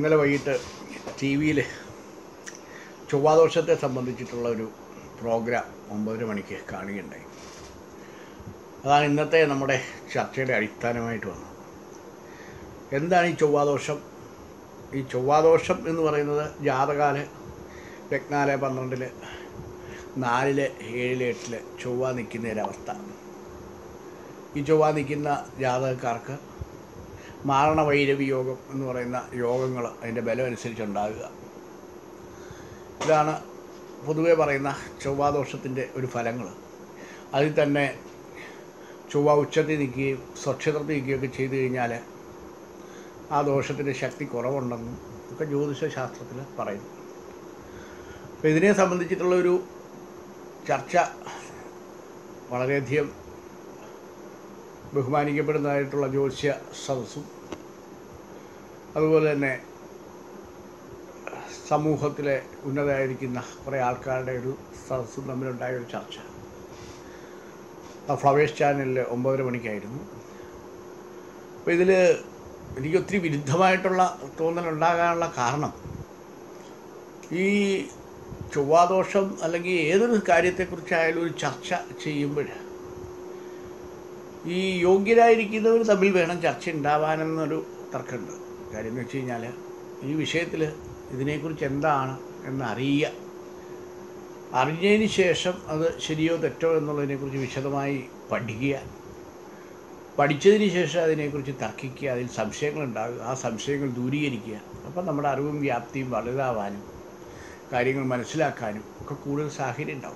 ഇന്നലെ വൈകിട്ട് ടി വിയിൽ ചൊവ്വാദോഷത്തെ സംബന്ധിച്ചിട്ടുള്ള ഒരു പ്രോഗ്രാം ഒമ്പതര മണിക്ക് കാണുകയുണ്ടായി അതാണ് ഇന്നത്തെ നമ്മുടെ ചർച്ചയുടെ അടിസ്ഥാനമായിട്ട് വന്നത് എന്താണ് ഈ ചൊവ്വാദോഷം ഈ ചൊവ്വാദോഷം എന്ന് പറയുന്നത് ജാതകാല് രത്നാല് പന്ത്രണ്ടില് നാലില് ഏഴില് എട്ടില് ചൊവ്വ നിൽക്കുന്ന ഒരവസ്ഥ ഈ ചൊവ്വ നിൽക്കുന്ന ജാതകക്കാർക്ക് മാരണവൈരവി യോഗം എന്ന് പറയുന്ന യോഗങ്ങൾ അതിൻ്റെ ബലം അനുസരിച്ചുണ്ടാകുക ഇതാണ് പൊതുവെ പറയുന്ന ചൊവ്വാദോഷത്തിൻ്റെ ഒരു ഫലങ്ങൾ അതിൽ തന്നെ ചൊവ്വ ഉച്ചത്തിൽ നിൽക്കുകയും സ്വക്ഷേത്രത്തിൽ നിൽക്കുകയൊക്കെ ചെയ്തു കഴിഞ്ഞാൽ ആ ദോഷത്തിൻ്റെ ശക്തി കുറവുണ്ടെന്നും ഒക്കെ ജ്യോതിഷ ശാസ്ത്രത്തിൽ പറയുന്നു അപ്പോൾ ഇതിനെ സംബന്ധിച്ചിട്ടുള്ള ഒരു ചർച്ച വളരെയധികം ബഹുമാനിക്കപ്പെടുന്നതായിട്ടുള്ള ജ്യോതിഷ്യ സദസ്സും അതുപോലെ തന്നെ സമൂഹത്തിലെ ഉന്നതരായിരിക്കുന്ന കുറേ ആൾക്കാരുടെ ഒരു സദസ്സും തമ്മിലുണ്ടായ ഒരു ചർച്ച ആ ഫ്ലവേഴ്സ് ചാനലിൽ ഒമ്പതര മണിക്കായിരുന്നു അപ്പോൾ ഇതിൽ എനിക്ക് ഒത്തിരി വിരുദ്ധമായിട്ടുള്ള തോന്നലുണ്ടാകാനുള്ള കാരണം ഈ ചൊവ്വാദോഷം അല്ലെങ്കിൽ ഏതൊരു കാര്യത്തെക്കുറിച്ചായാലും ഒരു ചർച്ച ചെയ്യുമ്പോൾ ഈ യോഗ്യരായിരിക്കുന്നവർ തമ്മിൽ വേണം ചർച്ച ഉണ്ടാവാനെന്നൊരു തർക്കമുണ്ട് കാര്യം എന്ന് വെച്ച് കഴിഞ്ഞാൽ ഈ വിഷയത്തിൽ ഇതിനെക്കുറിച്ച് എന്താണ് എന്നറിയുക അറിഞ്ഞതിന് ശേഷം അത് ശരിയോ തെറ്റോ എന്നുള്ളതിനെക്കുറിച്ച് വിശദമായി പഠിക്കുക പഠിച്ചതിന് ശേഷം അതിനെക്കുറിച്ച് തർക്കിക്കുക അതിൽ സംശയങ്ങളുണ്ടാകുക ആ സംശയങ്ങൾ ദൂരീകരിക്കുക അപ്പം നമ്മുടെ അറിവും വ്യാപ്തിയും വലുതാവാനും കാര്യങ്ങൾ മനസ്സിലാക്കാനും ഒക്കെ കൂടുതൽ സാഹചര്യം ഉണ്ടാവും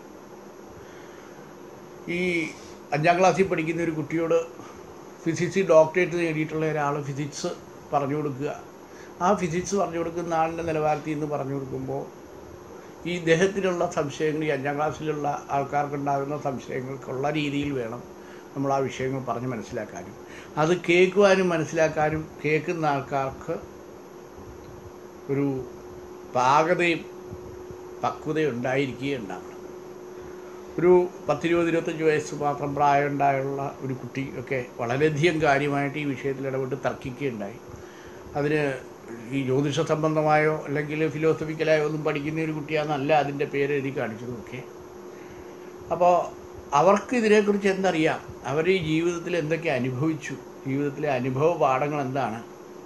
ഈ അഞ്ചാം ക്ലാസ്സിൽ പഠിക്കുന്ന ഒരു കുട്ടിയോട് ഫിസിക്സിൽ ഡോക്ടറേറ്റ് നേടിയിട്ടുള്ള ഒരാൾ ഫിസിക്സ് പറഞ്ഞു കൊടുക്കുക ആ ഫിസിക്സ് പറഞ്ഞു കൊടുക്കുന്ന ആളിൻ്റെ നിലവാരത്തിൽ നിന്ന് പറഞ്ഞു കൊടുക്കുമ്പോൾ ഈ ഇദ്ദേഹത്തിലുള്ള സംശയങ്ങൾ ഈ അഞ്ചാം ക്ലാസ്സിലുള്ള ആൾക്കാർക്കുണ്ടാകുന്ന സംശയങ്ങൾക്കുള്ള രീതിയിൽ വേണം നമ്മൾ ആ വിഷയങ്ങൾ പറഞ്ഞ് മനസ്സിലാക്കാനും അത് കേൾക്കുവാനും മനസ്സിലാക്കാനും കേൾക്കുന്ന ആൾക്കാർക്ക് ഒരു പാകതയും പക്വതയും ഉണ്ടായിരിക്കുകയും ഉണ്ടാവണം ഒരു പത്തിരുപത് ഇരുപത്തഞ്ച് വയസ്സ് മാത്രം പ്രായമുണ്ടായുള്ള ഒരു കുട്ടി ഒക്കെ വളരെയധികം കാര്യമായിട്ട് ഈ വിഷയത്തിൽ ഇടപെട്ട് തർക്കിക്കുകയുണ്ടായി അതിന് ഈ ജ്യോതിഷ സംബന്ധമായോ അല്ലെങ്കിൽ ഫിലോസഫിക്കലായോ ഒന്നും പഠിക്കുന്ന ഒരു കുട്ടിയാണെന്നല്ല അതിൻ്റെ പേര് എഴുതി കാണിച്ചതൊക്കെ അപ്പോൾ അവർക്ക് ഇതിനെക്കുറിച്ച് എന്തറിയാം അവർ ഈ ജീവിതത്തിൽ എന്തൊക്കെ അനുഭവിച്ചു ജീവിതത്തിലെ അനുഭവ പാഠങ്ങൾ എന്താണ്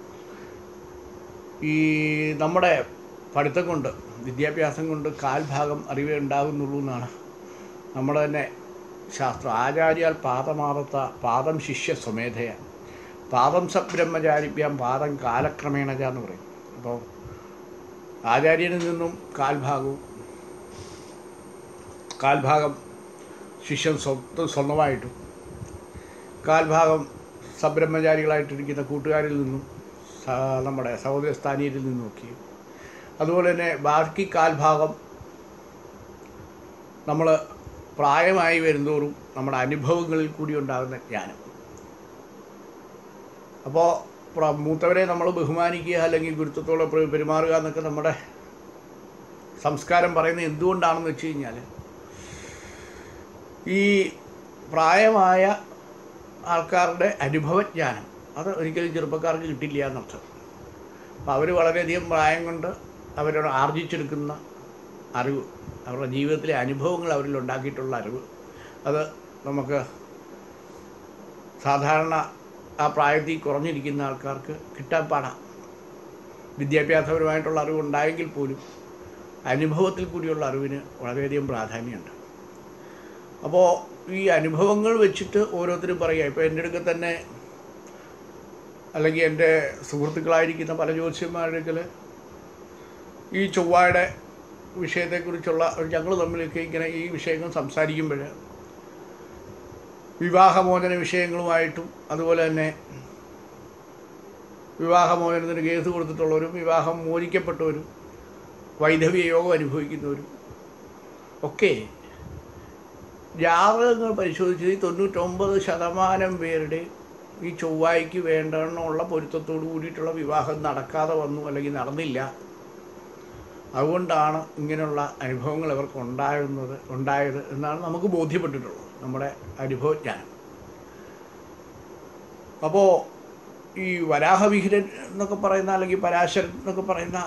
ഈ നമ്മുടെ പഠിത്തം കൊണ്ട് വിദ്യാഭ്യാസം കൊണ്ട് കാൽഭാഗം അറിവേ ഉണ്ടാകുന്നുള്ളൂ എന്നാണ് നമ്മുടെ തന്നെ ശാസ്ത്രം ആചാര്യാൽ പാദമാറത്ത പാദം ശിഷ്യ സ്വമേധയ പാദം സബ്രഹ്മചാരിഭ്യാം പാദം കാലക്രമേണജ എന്ന് പറയും അപ്പോൾ ആചാര്യനിൽ നിന്നും കാൽഭാഗവും കാൽഭാഗം ശിഷ്യൻ സ്വന്തം സ്വന്തമായിട്ടും കാൽഭാഗം സബ്രഹ്മചാരികളായിട്ടിരിക്കുന്ന കൂട്ടുകാരിൽ നിന്നും സ- നമ്മുടെ സഹോദര സ്ഥാനീയരിൽ നിന്നുമൊക്കെയും അതുപോലെ തന്നെ ബാക്കി കാൽഭാഗം നമ്മൾ പ്രായമായി വരുന്തോറും നമ്മുടെ അനുഭവങ്ങളിൽ കൂടി ഉണ്ടാകുന്ന ജ്ഞാനം അപ്പോൾ പ്ര- മൂത്തവരെ നമ്മൾ ബഹുമാനിക്കുക അല്ലെങ്കിൽ ഗുരുത്വത്തോടെ പ്ര- പെരുമാറുക എന്നൊക്കെ നമ്മുടെ സംസ്കാരം പറയുന്നത് എന്തുകൊണ്ടാണെന്ന് വെച്ച് കഴിഞ്ഞാൽ ഈ പ്രായമായ ആൾക്കാരുടെ അനുഭവജ്ഞാനം അത് ഒരിക്കലും ചെറുപ്പക്കാർക്ക് കിട്ടില്ല എന്നർത്ഥം അപ്പോൾ അവർ വളരെയധികം പ്രായം കൊണ്ട് അവരോട് ആർജിച്ചെടുക്കുന്ന അറിവ് അവരുടെ ജീവിതത്തിലെ അനുഭവങ്ങൾ അവരിൽ ഉണ്ടാക്കിയിട്ടുള്ള അറിവ് അത് നമുക്ക് സാധാരണ ആ പ്രായത്തിൽ കുറഞ്ഞിരിക്കുന്ന ആൾക്കാർക്ക് കിട്ടാൻ പാടാം വിദ്യാഭ്യാസപരമായിട്ടുള്ള അറിവ് ഉണ്ടായെങ്കിൽ പോലും അനുഭവത്തിൽ കൂടിയുള്ള അറിവിന് വളരെയധികം പ്രാധാന്യമുണ്ട് അപ്പോൾ ഈ അനുഭവങ്ങൾ വെച്ചിട്ട് ഓരോരുത്തരും പറയുക ഇപ്പോൾ എൻ്റെ അടുക്കൽ തന്നെ അല്ലെങ്കിൽ എൻ്റെ സുഹൃത്തുക്കളായിരിക്കുന്ന പല ജ്യോത്സ്യന്മാരുടെ അടുക്കൽ ഈ ചൊവ്വയുടെ വിഷയത്തെക്കുറിച്ചുള്ള ഞങ്ങൾ തമ്മിലൊക്കെ ഇങ്ങനെ ഈ വിഷയങ്ങൾ സംസാരിക്കുമ്പോൾ വിവാഹമോചന വിഷയങ്ങളുമായിട്ടും അതുപോലെ തന്നെ വിവാഹമോചനത്തിന് കേസ് കൊടുത്തിട്ടുള്ളവരും വിവാഹം മോചിക്കപ്പെട്ടവരും വൈധവ്യ യോഗം അനുഭവിക്കുന്നവരും ഒക്കെ ജാതകങ്ങൾ പരിശോധിച്ചത് തൊണ്ണൂറ്റൊമ്പത് ശതമാനം പേരുടെ ഈ ചൊവ്വായ്ക്ക് വേണ്ടവണ്ണമുള്ള പൊരുത്തത്തോടു കൂടിയിട്ടുള്ള വിവാഹം നടക്കാതെ വന്നു അല്ലെങ്കിൽ നടന്നില്ല അതുകൊണ്ടാണ് ഇങ്ങനെയുള്ള അനുഭവങ്ങൾ ഇവർക്ക് ഉണ്ടാകുന്നത് ഉണ്ടായത് എന്നാണ് നമുക്ക് ബോധ്യപ്പെട്ടിട്ടുള്ളത് നമ്മുടെ അനുഭവജ്ഞാനം അപ്പോൾ ഈ വരാഹവിഹിരൻ എന്നൊക്കെ പറയുന്ന അല്ലെങ്കിൽ പരാശരൻ എന്നൊക്കെ പറയുന്ന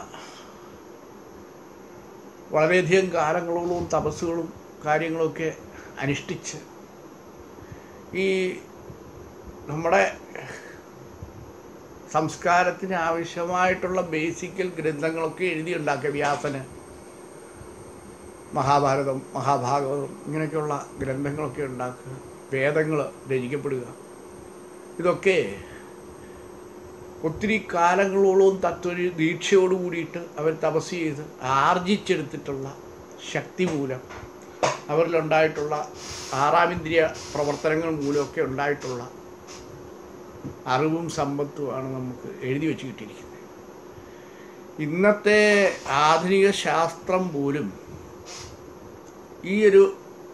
വളരെയധികം കാലങ്ങളോളം തപസ്സുകളും കാര്യങ്ങളൊക്കെ അനുഷ്ഠിച്ച് ഈ നമ്മുടെ സംസ്കാരത്തിന് ആവശ്യമായിട്ടുള്ള ബേസിക്കൽ ഗ്രന്ഥങ്ങളൊക്കെ എഴുതിയുണ്ടാക്കിയ വ്യാസന് മഹാഭാരതം മഹാഭാഗവതം ഇങ്ങനെയൊക്കെയുള്ള ഗ്രന്ഥങ്ങളൊക്കെ ഉണ്ടാക്കുക വേദങ്ങൾ രചിക്കപ്പെടുക ഇതൊക്കെ ഒത്തിരി കാലങ്ങളോളം തത്വ ദീക്ഷയോട് കൂടിയിട്ട് അവർ തപസ് ചെയ്ത് ആർജിച്ചെടുത്തിട്ടുള്ള ശക്തി മൂലം അവരിലുണ്ടായിട്ടുള്ള ആറാമിന്ദ്രിയ പ്രവർത്തനങ്ങൾ മൂലമൊക്കെ ഉണ്ടായിട്ടുള്ള അറിവും സമ്പത്തുമാണ് നമുക്ക് എഴുതി വെച്ച് കിട്ടിയിരിക്കുന്നത് ഇന്നത്തെ ആധുനിക ശാസ്ത്രം പോലും ഈ ഒരു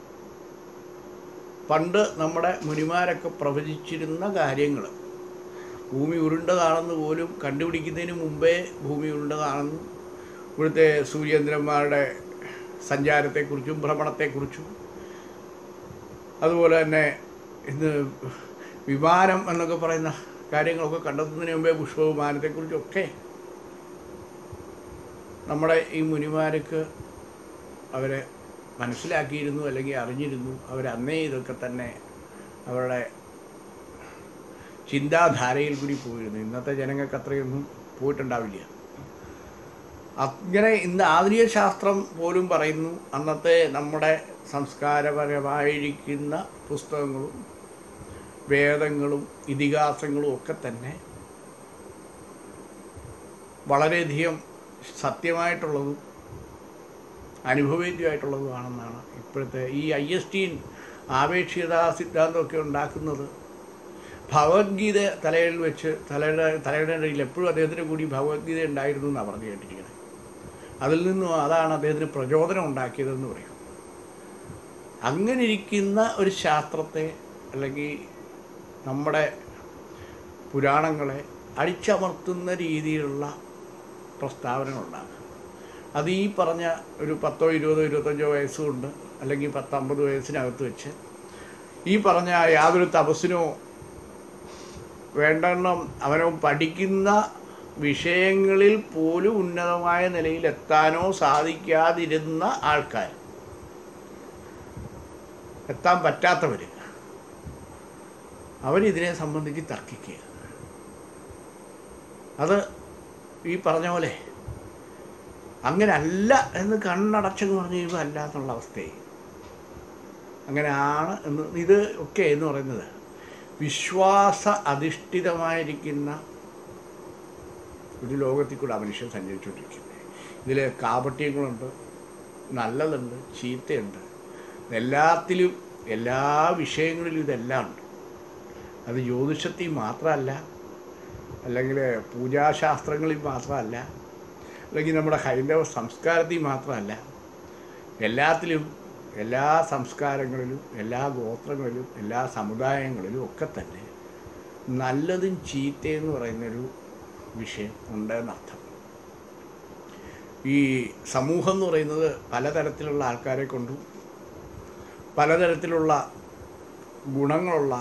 പണ്ട് നമ്മുടെ മുനിമാരൊക്കെ പ്രവചിച്ചിരുന്ന കാര്യങ്ങൾ ഭൂമി ഉരുണ്ടതാണെന്ന് പോലും കണ്ടുപിടിക്കുന്നതിന് മുമ്പേ ഭൂമി ഉരുണ്ടതാണെന്നും ഇവിടുത്തെ സൂര്യേന്ദ്രന്മാരുടെ സഞ്ചാരത്തെക്കുറിച്ചും ഭ്രമണത്തെക്കുറിച്ചും അതുപോലെ തന്നെ ഇന്ന് വിമാനം എന്നൊക്കെ പറയുന്ന കാര്യങ്ങളൊക്കെ കണ്ടെത്തുന്നതിന് മുമ്പേ പുഷ്പവിമാനത്തെക്കുറിച്ചൊക്കെ നമ്മുടെ ഈ മുനിമാർക്ക് അവരെ മനസ്സിലാക്കിയിരുന്നു അല്ലെങ്കിൽ അറിഞ്ഞിരുന്നു അവരന്നേ ഇതൊക്കെ തന്നെ അവരുടെ ചിന്താധാരയിൽ കൂടി പോയിരുന്നു ഇന്നത്തെ ജനങ്ങൾക്ക് അത്രയൊന്നും പോയിട്ടുണ്ടാവില്ല അങ്ങനെ ഇന്ന് ആധുനിക ശാസ്ത്രം പോലും പറയുന്നു അന്നത്തെ നമ്മുടെ സംസ്കാരപരമായിരിക്കുന്ന പുസ്തകങ്ങളും വേദങ്ങളും ഇതിഹാസങ്ങളും ഒക്കെ തന്നെ വളരെയധികം സത്യമായിട്ടുള്ളതും അനുഭവേദ്യമായിട്ടുള്ളതുമാണെന്നാണ് ഇപ്പോഴത്തെ ഈ ഐ എസ് ടി ആപേക്ഷികതാ സിദ്ധാന്തമൊക്കെ ഉണ്ടാക്കുന്നത് ഭഗവത്ഗീത തലയിൽ വെച്ച് തലയുടെ തലയുടെ ഇടയിൽ എപ്പോഴും അദ്ദേഹത്തിന് കൂടി ഭഗവത്ഗീത ഉണ്ടായിരുന്നു എന്നാണ് പറഞ്ഞു കേട്ടിരിക്കുന്നത് അതിൽ നിന്നും അതാണ് അദ്ദേഹത്തിന് പ്രചോദനം ഉണ്ടാക്കിയതെന്ന് പറയും അങ്ങനെ ഇരിക്കുന്ന ഒരു ശാസ്ത്രത്തെ അല്ലെങ്കിൽ നമ്മുടെ പുരാണങ്ങളെ അടിച്ചമർത്തുന്ന രീതിയിലുള്ള പ്രസ്താവനകളുണ്ടാകും അത് ഈ പറഞ്ഞ ഒരു പത്തോ ഇരുപതോ ഇരുപത്തഞ്ചോ വയസ്സുകൊണ്ട് അല്ലെങ്കിൽ പത്തമ്പത് വയസ്സിനകത്ത് വെച്ച് ഈ പറഞ്ഞ യാതൊരു തപസ്സിനോ വേണ്ടെണ്ണം അവനോ പഠിക്കുന്ന വിഷയങ്ങളിൽ പോലും ഉന്നതമായ നിലയിലെത്താനോ സാധിക്കാതിരുന്ന ആൾക്കാർ എത്താൻ പറ്റാത്തവർ അവരിതിനെ സംബന്ധിച്ച് തർക്കിക്കുക അത് ഈ പറഞ്ഞ പോലെ അങ്ങനെ അല്ല എന്ന് കണ്ണടച്ചെന്ന് പറഞ്ഞു കഴിയുമ്പോൾ അല്ല എന്നുള്ള അവസ്ഥയായി അങ്ങനെയാണ് എന്ന് ഇത് ഒക്കെ എന്ന് പറയുന്നത് വിശ്വാസ അധിഷ്ഠിതമായിരിക്കുന്ന ഒരു ലോകത്തിൽ കൂടെ ആ മനുഷ്യൻ സഞ്ചരിച്ചുകൊണ്ടിരിക്കുന്നത് ഇതിൽ കാപട്യങ്ങളുണ്ട് നല്ലതുണ്ട് ചീത്തയുണ്ട് എല്ലാത്തിലും എല്ലാ വിഷയങ്ങളിലും ഇതെല്ലാം ഉണ്ട് അത് ജ്യോതിഷത്തിൽ മാത്രമല്ല അല്ലെങ്കിൽ പൂജാശാസ്ത്രങ്ങളിൽ മാത്രമല്ല അല്ലെങ്കിൽ നമ്മുടെ ഹൈന്ദവ സംസ്കാരത്തിൽ മാത്രമല്ല എല്ലാത്തിലും എല്ലാ സംസ്കാരങ്ങളിലും എല്ലാ ഗോത്രങ്ങളിലും എല്ലാ സമുദായങ്ങളിലും ഒക്കെ തന്നെ നല്ലതും ചീത്തയെന്ന് പറയുന്നൊരു വിഷയം ഉണ്ടെന്നർത്ഥം ഈ സമൂഹം എന്ന് പറയുന്നത് പലതരത്തിലുള്ള ആൾക്കാരെ കൊണ്ടും പലതരത്തിലുള്ള ഗുണങ്ങളുള്ള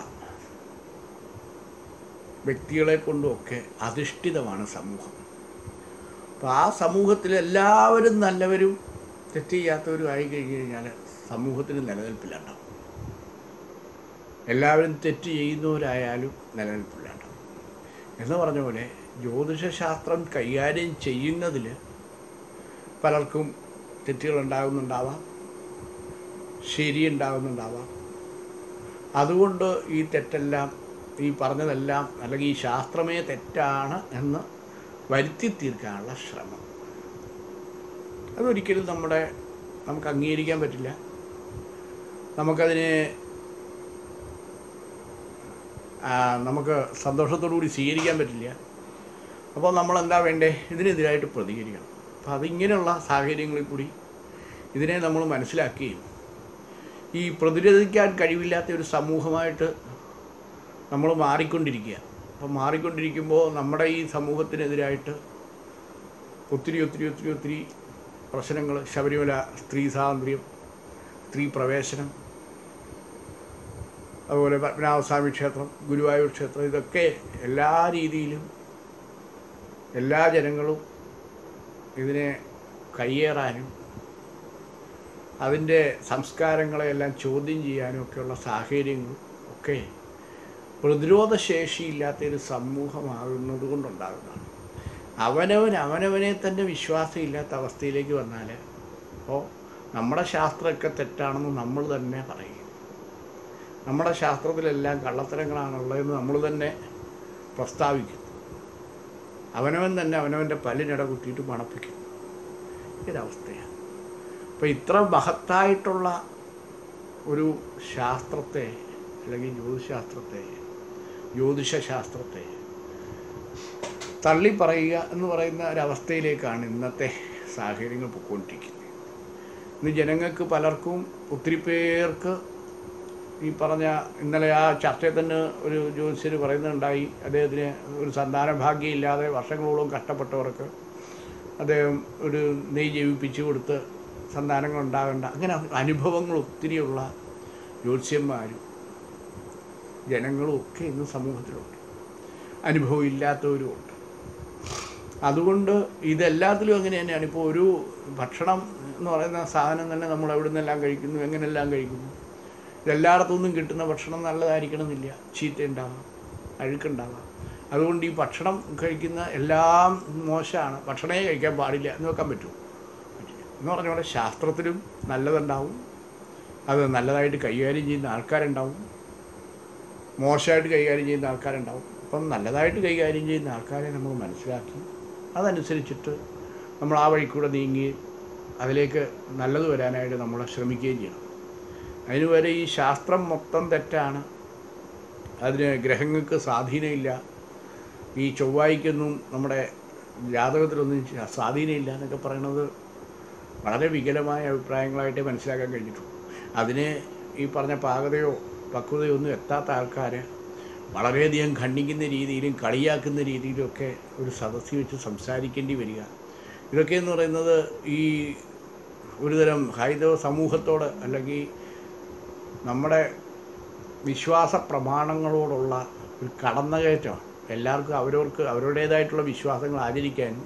വ്യക്തികളെ കൊണ്ടുമൊക്കെ അധിഷ്ഠിതമാണ് സമൂഹം അപ്പോൾ ആ സമൂഹത്തിൽ എല്ലാവരും നല്ലവരും തെറ്റ് ചെയ്യാത്തവരും ആയി കഴിഞ്ഞ് കഴിഞ്ഞാൽ സമൂഹത്തിന് നിലനിൽപ്പില്ലാണ്ടാവും എല്ലാവരും തെറ്റ് ചെയ്യുന്നവരായാലും നിലനിൽപ്പില്ലാണ്ടാവും എന്ന് പറഞ്ഞ പോലെ ജ്യോതിഷശാസ്ത്രം കൈകാര്യം ചെയ്യുന്നതിൽ പലർക്കും തെറ്റുകൾ ഉണ്ടാകുന്നുണ്ടാവാം ശരി ഉണ്ടാകുന്നുണ്ടാവാം അതുകൊണ്ട് ഈ തെറ്റെല്ലാം ഈ പറഞ്ഞതെല്ലാം അല്ലെങ്കിൽ ഈ ശാസ്ത്രമേ തെറ്റാണ് എന്ന് വരുത്തി തീർക്കാനുള്ള ശ്രമം അതൊരിക്കലും നമ്മുടെ നമുക്ക് അംഗീകരിക്കാൻ പറ്റില്ല നമുക്കതിനെ ആ, നമുക്ക് സന്തോഷത്തോടു കൂടി സ്വീകരിക്കാൻ പറ്റില്ല അപ്പോൾ നമ്മൾ എന്താ വേണ്ടേ ഇതിനെതിരായിട്ട് പ്രതികരിക്കണം അപ്പോൾ അതിങ്ങനെയുള്ള സാഹചര്യങ്ങളിൽ കൂടി ഇതിനെ നമ്മൾ മനസ്സിലാക്കുകയും ഈ പ്രതിരോധിക്കാൻ കഴിവില്ലാത്ത ഒരു സമൂഹമായിട്ട് നമ്മൾ മാറിക്കൊണ്ടിരിക്കുക അപ്പോൾ മാറിക്കൊണ്ടിരിക്കുമ്പോൾ നമ്മുടെ ഈ സമൂഹത്തിനെതിരായിട്ട് ഒത്തിരി ഒത്തിരി ഒത്തിരി ഒത്തിരി പ്രശ്നങ്ങൾ ശബരിമല സ്ത്രീ സ്വാതന്ത്ര്യം സ്ത്രീ പ്രവേശനം അതുപോലെ പത്മനാഭസ്വാമി ക്ഷേത്രം ഗുരുവായൂർ ക്ഷേത്രം ഇതൊക്കെ എല്ലാ രീതിയിലും എല്ലാ ജനങ്ങളും ഇതിനെ കയ്യേറാനും അതിൻ്റെ സംസ്കാരങ്ങളെയെല്ലാം ചോദ്യം ചെയ്യാനും ഒക്കെയുള്ള സാഹചര്യങ്ങൾ ഒക്കെ പ്രതിരോധശേഷിയില്ലാത്ത ഒരു സമൂഹമാകുന്നത് കൊണ്ടുണ്ടാകുന്നതാണ് അവനവൻ അവനവനെ തന്നെ വിശ്വാസമില്ലാത്ത അവസ്ഥയിലേക്ക് വന്നാൽ അപ്പോൾ നമ്മുടെ ശാസ്ത്രമൊക്കെ തെറ്റാണെന്ന് നമ്മൾ തന്നെ പറയും നമ്മുടെ ശാസ്ത്രത്തിലെല്ലാം കള്ളത്തരങ്ങളാണുള്ളതെന്ന് നമ്മൾ തന്നെ പ്രസ്താവിക്കും അവനവൻ തന്നെ അവനവൻ്റെ പല്ലിനിട കുത്തിയിട്ട് മണപ്പിക്കും ഇതൊരവസ്ഥയാണ് അപ്പോൾ ഇത്ര മഹത്തായിട്ടുള്ള ഒരു ശാസ്ത്രത്തെ അല്ലെങ്കിൽ ജ്യോതിശാസ്ത്രത്തെ ജ്യോതിഷശാസ്ത്രത്തെ തള്ളി പറയുക എന്ന് പറയുന്ന ഒരവസ്ഥയിലേക്കാണ് ഇന്നത്തെ സാഹചര്യങ്ങൾ പൊയ്ക്കൊണ്ടിരിക്കുന്നത് ഇന്ന് ജനങ്ങൾക്ക് പലർക്കും ഒത്തിരി പേർക്ക് ഈ പറഞ്ഞ ഇന്നലെ ആ ചർച്ചയിൽ തന്നെ ഒരു ജ്യോതിഷർ പറയുന്നുണ്ടായി അദ്ദേഹത്തിന് ഒരു സന്താന ഭാഗ്യമില്ലാതെ വർഷങ്ങളോളം കഷ്ടപ്പെട്ടവർക്ക് അദ്ദേഹം ഒരു നെയ് ജൈവിപ്പിച്ച് കൊടുത്ത് സന്താനങ്ങൾ ഉണ്ടാകേണ്ട അങ്ങനെ അനുഭവങ്ങൾ ഒത്തിരിയുള്ള ജ്യോത്സ്യന്മാരും ജനങ്ങളും ഒക്കെ ഇന്ന് സമൂഹത്തിലുണ്ട് അനുഭവം ഇല്ലാത്തവരുമുണ്ട് അതുകൊണ്ട് ഇതെല്ലാത്തിലും അങ്ങനെ തന്നെയാണ് ഇപ്പോൾ ഒരു ഭക്ഷണം എന്ന് പറയുന്ന സാധനം തന്നെ നമ്മൾ എവിടെ നിന്നെല്ലാം കഴിക്കുന്നു എങ്ങനെല്ലാം കഴിക്കുന്നു ഇതെല്ലായിടത്തു നിന്നും കിട്ടുന്ന ഭക്ഷണം നല്ലതായിരിക്കണമെന്നില്ല ചീത്ത ഉണ്ടാവാം അഴുക്കുണ്ടാവാം അതുകൊണ്ട് ഈ ഭക്ഷണം കഴിക്കുന്ന എല്ലാം മോശമാണ് ഭക്ഷണമേ കഴിക്കാൻ പാടില്ല എന്ന് വെക്കാൻ പറ്റുമോ പറ്റില്ല എന്ന് പറഞ്ഞ പോലെ ശാസ്ത്രത്തിലും നല്ലതുണ്ടാവും അത് നല്ലതായിട്ട് കൈകാര്യം ചെയ്യുന്ന ആൾക്കാരുണ്ടാവും മോശമായിട്ട് കൈകാര്യം ചെയ്യുന്ന ആൾക്കാരുണ്ടാവും അപ്പം നല്ലതായിട്ട് കൈകാര്യം ചെയ്യുന്ന ആൾക്കാരെ നമ്മൾ മനസ്സിലാക്കി അതനുസരിച്ചിട്ട് നമ്മൾ ആ വഴി കൂടെ നീങ്ങി അതിലേക്ക് നല്ലത് വരാനായിട്ട് നമ്മൾ ശ്രമിക്കുകയും ചെയ്യണം അതിന് വരെ ഈ ശാസ്ത്രം മൊത്തം തെറ്റാണ് അതിന് ഗ്രഹങ്ങൾക്ക് സ്വാധീനമില്ല ഈ ചൊവ്വായിക്കൊന്നും നമ്മുടെ ജാതകത്തിലൊന്നും ശ- സ്വാധീനമില്ല എന്നൊക്കെ പറയണത് വളരെ വികലമായ അഭിപ്രായങ്ങളായിട്ടേ മനസ്സിലാക്കാൻ കഴിഞ്ഞിട്ടുള്ളൂ അതിന് ഈ പറഞ്ഞ പാകതയോ പക്വതയോ ഒന്നും എത്താത്ത ആൾക്കാർ വളരെയധികം ഖണ്ഡിക്കുന്ന രീതിയിലും കളിയാക്കുന്ന രീതിയിലും ഒക്കെ ഒരു സദസ്സിൽ വെച്ച് സംസാരിക്കേണ്ടി വരിക ഇതൊക്കെ എന്ന് പറയുന്നത് ഈ ഒരുതരം ഹൈന്ദവ സമൂഹത്തോട് അല്ലെങ്കിൽ നമ്മുടെ വിശ്വാസ പ്രമാണങ്ങളോടുള്ള ഒരു കടന്നുകയറ്റമാണ് എല്ലാവർക്കും അവരവർക്ക് അവരുടേതായിട്ടുള്ള വിശ്വാസങ്ങൾ ആചരിക്കാനും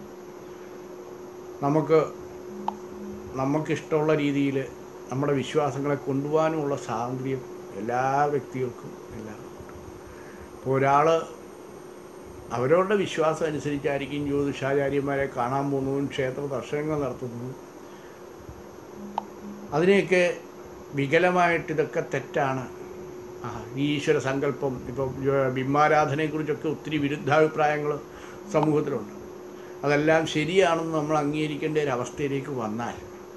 നമുക്ക് നമുക്കിഷ്ടമുള്ള രീതിയിൽ നമ്മുടെ വിശ്വാസങ്ങളെ കൊണ്ടുപോകാനുമുള്ള സ്വാതന്ത്ര്യം എല്ലാ വ്യക്തികൾക്കും എല്ലാം ഇപ്പോൾ ഒരാൾ അവരവരുടെ വിശ്വാസം അനുസരിച്ചായിരിക്കും ജ്യോതിഷാചാര്യന്മാരെ കാണാൻ പോകുന്നതും ക്ഷേത്ര ദർശനങ്ങൾ നടത്തുന്നതും അതിനെയൊക്കെ വികലമായിട്ട് ഇതൊക്കെ തെറ്റാണ് ആ ഈ ഈശ്വര സങ്കല്പം ഇപ്പോൾ ബിംബാരാധനയെക്കുറിച്ചൊക്കെ ഒത്തിരി വിരുദ്ധാഭിപ്രായങ്ങൾ സമൂഹത്തിലുണ്ട് അതെല്ലാം ശരിയാണെന്ന് നമ്മൾ അംഗീകരിക്കേണ്ട ഒരു അവസ്ഥയിലേക്ക് വന്നാൽ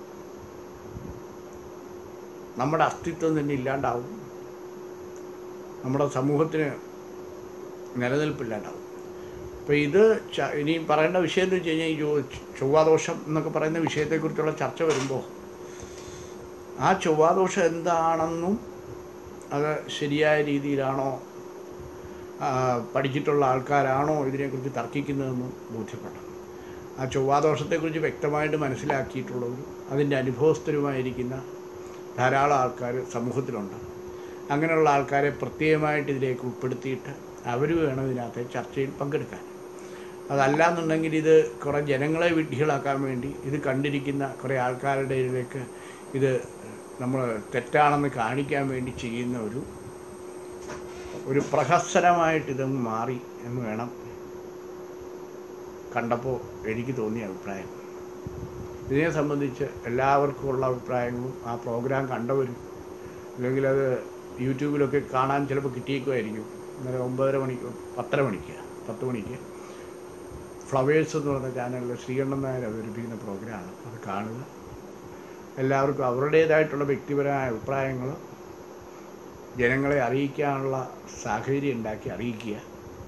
നമ്മുടെ അസ്തിത്വം തന്നെ ഇല്ലാണ്ടാവും നമ്മുടെ സമൂഹത്തിന് നിലനിൽപ്പില്ലാണ്ടാവും അപ്പോൾ ഇത് ച- ഇനി പറയേണ്ട വിഷയം എന്ന് വെച്ച് കഴിഞ്ഞാൽ ഈ ചൊവ്വ- ചൊവ്വാദോഷം എന്നൊക്കെ പറയുന്ന വിഷയത്തെക്കുറിച്ചുള്ള ചർച്ച വരുമ്പോൾ ആ ചൊവ്വാദോഷം എന്താണെന്നും അത് ശരിയായ രീതിയിലാണോ ആ, പഠിച്ചിട്ടുള്ള ആൾക്കാരാണോ ഇതിനെക്കുറിച്ച് തർക്കിക്കുന്നതെന്നും ബോധ്യപ്പെടണം ആ ചൊവ്വാദോഷത്തെക്കുറിച്ച് വ്യക്തമായിട്ട് മനസ്സിലാക്കിയിട്ടുള്ളവരും അതിൻ്റെ അനുഭവസ്ഥരുമായിരിക്കുന്ന ധാരാളം ആൾക്കാർ സമൂഹത്തിലുണ്ട് അങ്ങനെയുള്ള ആൾക്കാരെ പ്രത്യേകമായിട്ട് ഇതിലേക്ക് ഉൾപ്പെടുത്തിയിട്ട് അവർ വേണം ഇതിനകത്തെ ചർച്ചയിൽ പങ്കെടുക്കാൻ അതല്ല എന്നുണ്ടെങ്കിൽ ഇത് കുറേ ജനങ്ങളെ വിഡ്ഢികളാക്കാൻ വേണ്ടി ഇത് കണ്ടിരിക്കുന്ന കുറേ ആൾക്കാരുടെ ഇതിലേക്ക് ഇത് നമ്മൾ തെറ്റാണെന്ന് കാണിക്കാൻ വേണ്ടി ചെയ്യുന്ന ഒരു ഒരു പ്രഹസനമായിട്ട് ഇതങ്ങ് മാറി എന്ന് വേണം കണ്ടപ്പോൾ എനിക്ക് തോന്നിയ അഭിപ്രായം ഇതിനെ സംബന്ധിച്ച് എല്ലാവർക്കും ഉള്ള അഭിപ്രായങ്ങളും ആ പ്രോഗ്രാം കണ്ടവരും അല്ലെങ്കിൽ അത് യൂട്യൂബിലൊക്കെ കാണാൻ ചിലപ്പോൾ കിട്ടിയേക്കുമായിരിക്കും ഇന്നലെ ഒമ്പതര മണിക്ക് പത്തര മണിക്ക് പത്ത് മണിക്ക് ഫ്ലവേഴ്സ് എന്ന് പറഞ്ഞ ചാനലിൽ ശ്രീകണ്ഠൻ നായർ അവതരിപ്പിക്കുന്ന പ്രോഗ്രാമാണ് അത് കാണുക എല്ലാവർക്കും അവരുടേതായിട്ടുള്ള വ്യക്തിപരമായ അഭിപ്രായങ്ങൾ ജനങ്ങളെ അറിയിക്കാനുള്ള സാഹചര്യം ഉണ്ടാക്കി അറിയിക്കുക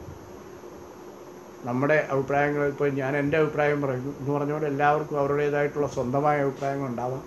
നമ്മുടെ അഭിപ്രായങ്ങൾ ഇപ്പോൾ ഞാൻ എൻ്റെ അഭിപ്രായം പറയുന്നു എന്ന് പറഞ്ഞ പോലെ എല്ലാവർക്കും അവരുടേതായിട്ടുള്ള സ്വന്തമായ അഭിപ്രായങ്ങൾ ഉണ്ടാവാം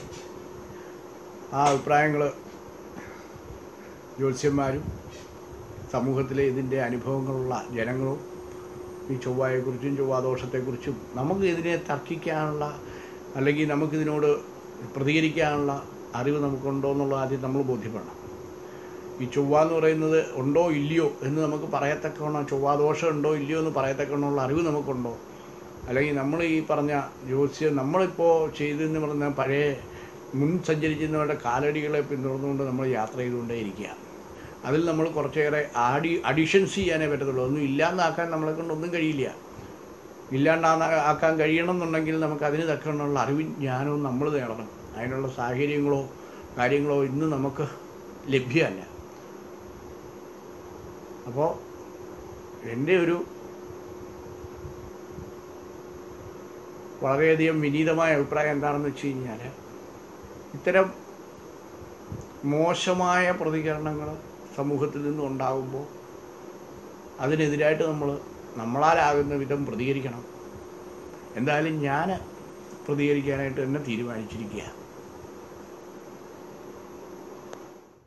ആ അഭിപ്രായങ്ങൾ ജ്യോത്സ്യന്മാരും സമൂഹത്തിലെ ഇതിൻ്റെ അനുഭവങ്ങളുള്ള ജനങ്ങളും ഈ ചൊവ്വായെക്കുറിച്ചും ചൊവ്വാദോഷത്തെക്കുറിച്ചും നമുക്ക് ഇതിനെ തർക്കിക്കാനുള്ള അല്ലെങ്കിൽ നമുക്കിതിനോട് പ്രതികരിക്കാനുള്ള അറിവ് നമുക്കുണ്ടോ എന്നുള്ളത് ആദ്യം നമ്മൾ ബോധ്യപ്പെടണം ഈ ചൊവ്വ എന്ന് പറയുന്നത് ഉണ്ടോ ഇല്ലയോ എന്ന് നമുക്ക് പറയത്തക്കവണ്ണം ചൊവ്വാദോഷം ഉണ്ടോ ഇല്ലയോ എന്ന് പറയത്തക്കവണ്ണമുള്ള അറിവ് നമുക്കുണ്ടോ അല്ലെങ്കിൽ നമ്മൾ ഈ പറഞ്ഞ ജ്യോത്സ്യം നമ്മളിപ്പോൾ ചെയ്തെന്ന് പറഞ്ഞ പഴയ മുൻ സഞ്ചരിച്ചിരുന്നവരുടെ കാലടികളെ പിന്തുടർന്നുകൊണ്ട് നമ്മൾ യാത്ര ചെയ്തുകൊണ്ടേ ഇരിക്കുക അതിൽ നമ്മൾ കുറച്ചേറെ ആഡി അഡീഷൻസ് ചെയ്യാനേ പറ്റത്തുള്ളൂ ഒന്നും ഇല്ലാന്നാക്കാൻ നമ്മളെ കൊണ്ടൊന്നും കഴിയില്ല ഇല്ലാണ്ടാ ആക്കാൻ കഴിയണം എന്നുണ്ടെങ്കിൽ നമുക്ക് അതിന് തക്കവണ്ണമുള്ള അറിവും ജ്ഞാനവും നമ്മൾ നേടണം അതിനുള്ള സാഹചര്യങ്ങളോ കാര്യങ്ങളോ ഇന്ന് നമുക്ക് ലഭ്യമല്ല അപ്പോൾ എൻ്റെ ഒരു വളരെയധികം വിനീതമായ അഭിപ്രായം എന്താണെന്ന് വെച്ച് കഴിഞ്ഞാൽ ഇത്തരം മോശമായ പ്രതികരണങ്ങൾ സമൂഹത്തിൽ നിന്നും ഉണ്ടാകുമ്പോൾ അതിനെതിരായിട്ട് നമ്മൾ നമ്മളാലാകുന്ന വിധം പ്രതികരിക്കണം എന്തായാലും ഞാൻ പ്രതികരിക്കാനായിട്ട് തന്നെ തീരുമാനിച്ചിരിക്കുക